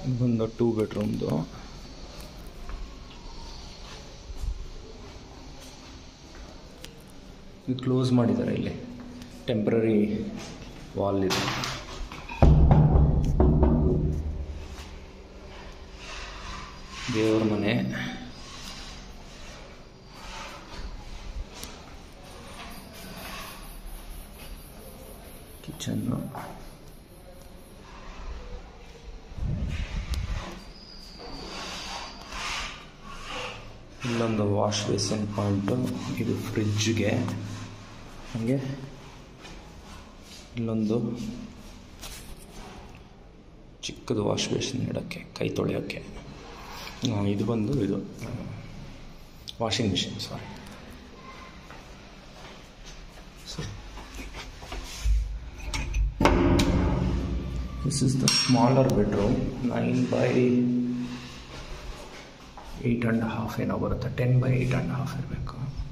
ಬಂದು ಟೂ ಬೆಡ್ರೂಮ್ದು ಇದು ಕ್ಲೋಸ್ ಮಾಡಿದ್ದಾರೆ ಇಲ್ಲಿ ಟೆಂಪ್ರರಿ ವಾಲ್ ಇದೆ ದೇವ್ರ ಮನೆ ಕಿಚನ್ನು ಇಲ್ಲೊಂದು ವಾಶ್ ಬೇಸಿನ್ ಪಾಯಿಂಟು ಇದು ಫ್ರಿಜ್ಗೆ ಹಾಗೆ ಇಲ್ಲೊಂದು ಚಿಕ್ಕದು ವಾಶ್ ಬೇಸಿನ್ ಇಡೋಕ್ಕೆ ಕೈ ತೊಳೆಯೋಕ್ಕೆ ಆ, ಇದು ಬಂದು ಇದು washing machine sorry this is the smaller bedroom nine by eight and half ಏನೋ ಬರುತ್ತೆ ten by eight and half ಇರಬೇಕು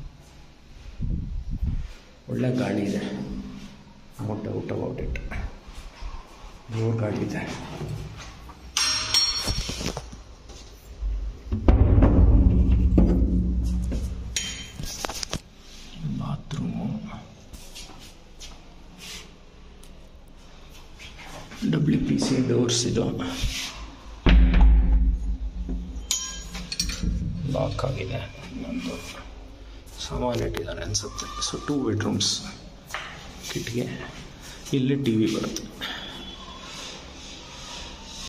ಒಳ್ಳೆ ಗಾಳಿ ಇದೆ ಔಟ್ ಔಟ್ ಅಬೌಟ್ ಇಟ್ ಜೋರು ಗಾಳಿ ಇದೆ bathroom W P C doors ಇದು ಲಾಕ್ ಆಗಿದೆ ಒಂದು ಸಾಮಾನು ಇಟ್ಟಿದ್ದಾರೆ ಅನಿಸುತ್ತೆ ಸೊ ಟೂ ಬೆಡ್ರೂಮ್ಸ್ ಕಿಟ್ಗೆ ಇಲ್ಲಿ ಟಿ ವಿ ಬರುತ್ತೆ